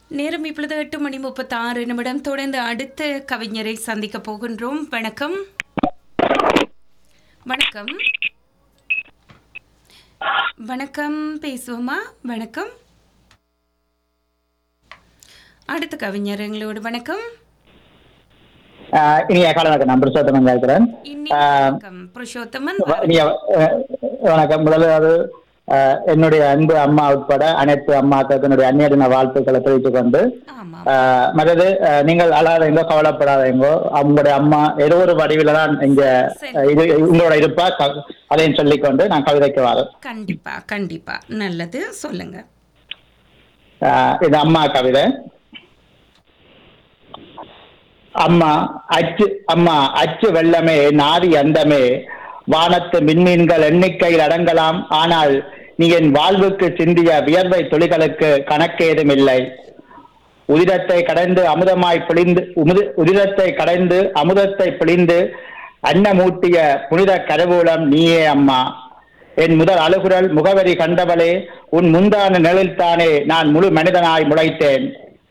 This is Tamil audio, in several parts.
நேரம் இப்பொழுது எட்டு மணி முப்பத்தாறு நிமிடம் தொடர்ந்து அடுத்த கவிஞரை சந்திக்க போகின்றோம் வணக்கம் வணக்கம் வணக்கம் பேசுவோமா வணக்கம் அடுத்த கவிஞர் எங்களோடு வணக்கம் ஆஹ் இனிய கால வணக்கம் நான் புருஷோத்தமன் இருக்கிறேன் இன்னைக்கு ஆஹ் வணக்கம் புருஷோத்தமன் இனிய அஹ், வணக்கம் முதலாவது ஆஹ், என்னுடைய அன்பு அம்மா உட்பட அனைத்து அம்மாக்களுக்கு என்னுடைய அந்நிய தின வாழ்த்துக்களை தெரிவித்துக் கொண்டு ஆமாம் ஆஹ், மற்றது ஆஹ், நீங்கள் அழாதீங்கோ கவலைப்படாதீங்கோ அவங்களுடைய அம்மா ஏதோ ஒரு வடிவில தான் இங்க ஆஹ், இது உங்களோட இருப்பா க- அதையும் சொல்லிக்கொண்டு நான் கவிதைக்கு வரேன் கண்டிப்பா கண்டிப்பா நல்லது சொல்லுங்க ஆஹ், இது அம்மா கவிதை அம்மா அச்சு அம்மா அச்சு வெள்ளமே நாதி அந்தமே வானத்து மின்மீன்கள் எண்ணிக்கையில் அடங்கலாம் ஆனால் நீ என் வாழ்வுக்கு சிந்திய வியர்வை துளிகளுக்கு கணக்கேதும் இல்லை உதிரத்தை கடைந்து அமுதமாய் பிழிந்து உமுது உதிரத்தை கடைந்து அமுதத்தை பிழிந்து அன்னமூட்டிய புனித கருவூலம் நீயே அம்மா என் முதல் அழுகுரல் முகவரி கண்டவளே உன் முந்தான நிழலில்தானே நான் முழு மனிதனாய் முளைத்தேன்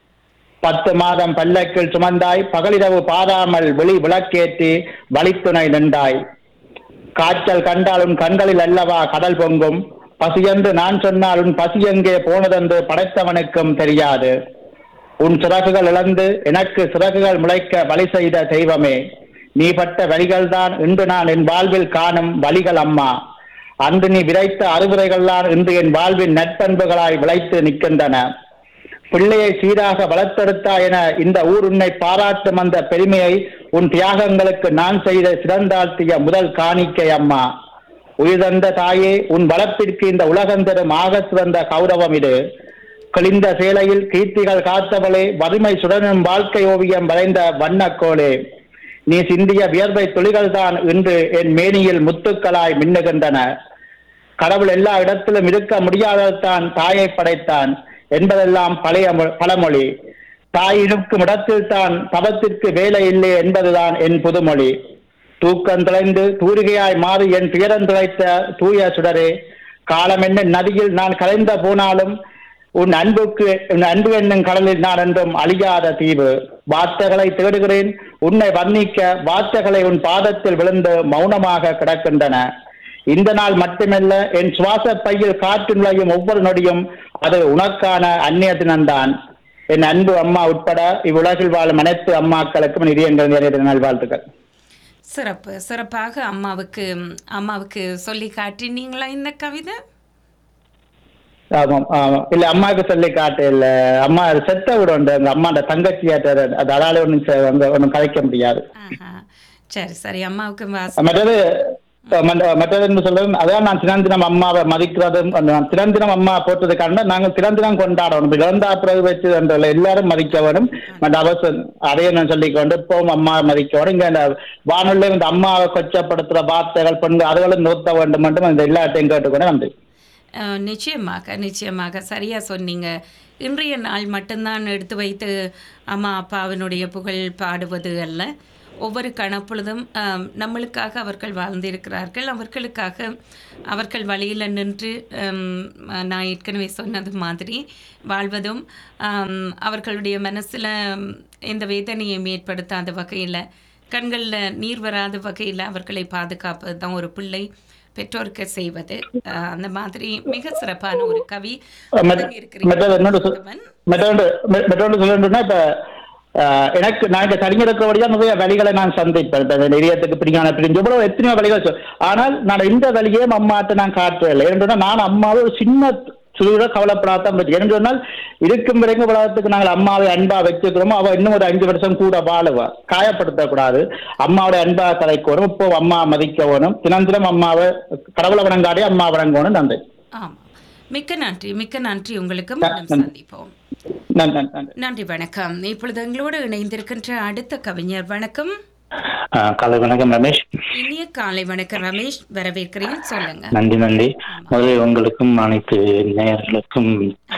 பத்து மாதம் பல்லக்கில் சுமந்தாய் பகலிரவு பாராமல் வெளி விளக்கேற்றி வழித்துணை நின்றாய் காய்ச்சல் கண்டால் உன் கண்களில் அல்லவா கடல் பொங்கும் பசியென்று நான் சொன்னால் உன் பசி எங்கே போனதென்று படைத்தவனுக்கும் தெரியாது உன் சிறகுகள் இழந்து எனக்கு சிறகுகள் முளைக்க வழி செய்த தெய்வமே நீ பட்ட வழிகள்தான் இன்று நான் என் வாழ்வில் காணும் வழிகள் அம்மா அன்று நீ விதைத்த அறிவுரைகள்தான் இன்று என் வாழ்வின் நட்பண்புகளாய் விளைத்து நிற்கின்றன பிள்ளையை சீராக வளர்த்தெடுத்தா என இந்த ஊர் உன்னை பாராட்டும் அந்த பெருமையை உன் தியாகங்களுக்கு நான் செய்த சிறந்தாழ்த்திய முதல் காணிக்கை அம்மா உயிர்தந்த தாயே உன் வளர்ப்பிற்கு இந்த உலகம் தரும் ஆக சிறந்த கௌரவம் இது கிழிந்த சேலையில் கீர்த்திகள் காத்தவளே வறுமை சுடனும் வாழ்க்கை ஓவியம் வரைந்த வண்ணக்கோளே நீ சிந்திய வியர்வை துளிகள் தான் இன்று என் மேனியில் முத்துக்களாய் மின்னுகின்றன கடவுள் எல்லா இடத்திலும் இருக்க முடியாததான் தாயை படைத்தான் என்பதெல்லாம் பழைய மொ- பழமொழி தாய் இருக்கும் இடத்தில் தான் தவத்திற்கு வேலை இல்லை என்பதுதான் என் புதுமொழி தூக்கம் தொலைந்து தூரிகையாய் மாறி என் துயரம் துளைத்த தூய சுடரே காலம் என்ன நதியில் நான் கலைந்த போனாலும் உன் அன்புக்கு உன் அன்பு என்னும் கடலில் நான் என்றும் அழியாத தீவு வார்த்தைகளை தேடுகிறேன் உன்னை வர்ணிக்க வார்த்தைகளை உன் பாதத்தில் விழுந்து மௌனமாக கிடக்கின்றன இந்த நாள் மட்டுமல்ல என் சுவாச பையில் காற்று நுழையும் ஒவ்வொரு நொடியும் அது உனக்கான அந்நிய தினம்தான் என் அன்பு அம்மா உட்பட இவ்வுலகில் வாழும் அனைத்து அம்மாக்களுக்கும் இதயங்கள் நிறைய நல்வாழ்த்துக்கள் சிறப்பு சிறப்பாக அம்மாவுக்கு அம்மாவுக்கு சொல்லி காட்டினீங்களா இந்த கவிதை ஆமாம் ஆமாம் இல்ல அம்மாவுக்கு சொல்லி காட்டு இல்ல அம்மா செத்த விட உண்டு அந்த அம்மாண்ட தங்கச்சியாட்ட அது அதால ஒன்றும் ஒன்றும் கதைக்க முடியாது ஆஹா சரி சரி அம்மாவுக்கு வாசி மற்றது மற்ற- மற்றது என்ன சொல்றது அதான் நான் தினந்தினம் அம்மாவை மதிக்கிறதும் அந்த நான் தினந்தினம் அம்மா போட்டதுக்கான நாங்கள் தினந்தினம் கொண்டாடணும் இப்ப இறந்தா பிறகு வச்சு அந்த எல்லாரும் மதிக்க வேணும் மற்ற அவசரம் அதையும் நான் சொல்லிக்கொண்டு இப்பவும் அம்மா மதிக்க வேணும் இங்க இந்த வானொலியில இந்த அம்மாவை கொச்சப்படுத்துற வார்த்தைகள் பெண்கள் அதுகளும் நிறுத்த வேண்டும் மட்டும் அந்த எல்லாத்தையும் கேட்டுக்கொண்டு நன்றி அஹ், நிச்சயமாக நிச்சயமாக சரியாக சொன்னீங்க இன்றைய நாள் மட்டும்தான் எடுத்து வைத்து அம்மா அப்பாவினுடைய புகழ் பாடுவது அல்ல ஒவ்வொரு கணப்பொழுதும் அஹ், நம்மளுக்காக அவர்கள் வாழ்ந்திருக்கிறார்கள் அவர்களுக்காக அவர்கள் வழியில் நின்று ஹம், நான் ஏற்கனவே சொன்னது மாதிரி வாழ்வதும் ஹம், அவர்களுடைய மனசில் எந்த வேதனையும் ஏற்படுத்தாத வகையில் கண்களில் நீர் வராத வகையில் அவர்களை பாதுகாப்பது தான் ஒரு பிள்ளை பெற்றோருக்கு செய்வது அஹ், அந்த மாதிரி மிக சிறப்பான ஒரு கவி மற்றது என்னோட சொல்- மற்றொன்று மெ- மற்றொன்று சொல்லணும்னா இப்ப ஆஹ், எனக்கு நான் இந்த கலைஞர் இருக்கிறபடியா நிறைய வழிகளை நான் சந்திப்பேன் இப்ப இந்த இதயத்துக்கு பிடிக்கான பிரிஞ்சு இவ்வளவு எத்தனையோ வழிகள் சொல் ஆனால் நான் இந்த வழியே அம்மாட்ட நான் காட்டுறேன் ஏன்னு நான் அம்மாவை ஒரு சின்ன சுருட கவலைப்படாதான் பற்றி ஏன்னு சொன்னால் இருக்கும் வரைக்கும் உலகத்துக்கு நாங்கள் அம்மாவை அன்பா வச்சுக்கிறோமோ அவ இன்னும் ஒரு அஞ்சு வருஷம் கூட வாழுவா காயப்படுத்தக்கூடாது அம்மாவோட அன்பா கதைக்கணும் இப்போ அம்மா மதிக்க வேணும் தினந்தினம் அம்மாவை கடவுளை வணங்காடி அம்மா வணங்கணும் நன்றி ஆமாம் மிக்க நன்றி மிக்க நன்றி உங்களுக்கு மீண்டும் சந்திப்போம் நன்றி நன்றி நன்றி நன்றி வணக்கம் இப்பொழுது எங்களோடு இணைந்திருக்கின்ற அடுத்த கவிஞர் வணக்கம் காலை வணக்கம் ரமேஷ் இனிய காலை வணக்கம் ரமேஷ் வரவேற்கிறேன் சொல்லுங்க நன்றி நன்றி முதலில் உங்களுக்கும் அனைத்து நேயர்களுக்கும்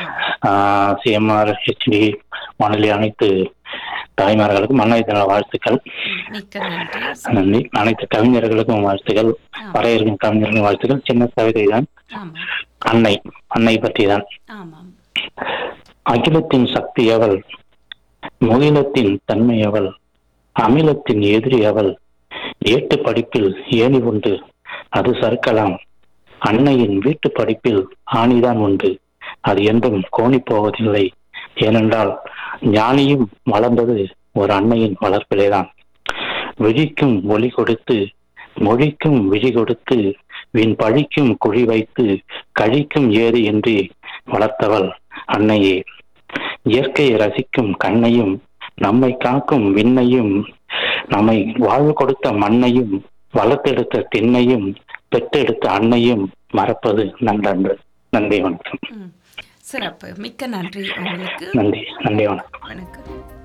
சிஎம்ஆர் ஹெச்டி வானொலி அனைத்து தாய்மார்களுக்கும் அன்னை தின வாழ்த்துக்கள் மிக்க நன்றி நன்றி அனைத்து கவிஞர்களுக்கும் வாழ்த்துக்கள் வர இருக்கும் கவிஞர்களுக்கும் வாழ்த்துக்கள் சின்ன கவிதை தான் ஆமாம் அன்னை அன்னை பற்றி தான் ஆமாம் அகிலத்தின் சக்தி அவள் முகிலத்தின் தன்மை அவள் அமிலத்தின் எதிரி அவள் ஏட்டு படிப்பில் ஏணி உண்டு அது சறுக்கலாம் அன்னையின் வீட்டு படிப்பில் ஆணிதான் உண்டு அது என்றும் கோணி போவதில்லை ஏனென்றால் ஞானியும் வளர்ந்தது ஒரு அன்னையின் வளர்ப்பிலேதான் விழிக்கும் ஒளி கொடுத்து மொழிக்கும் விழி கொடுத்து வின் பழிக்கும் குழி வைத்து கழிக்கும் ஏது என்று வளர்த்தவள் அன்னையே இயற்கையை ரசிக்கும் கண்ணையும் நம்மை காக்கும் விண்ணையும் நம்மை வாழ்வு கொடுத்த மண்ணையும் வளர்த்தெடுத்த திண்ணையும் பெற்றெடுத்த அன்னையும் மறப்பது நன்றன்று நன்றி வணக்கம் ம். சிறப்பு மிக்க நன்றி உங்களுக்கு நன்றி நன்றி வணக்கம் வணக்கம்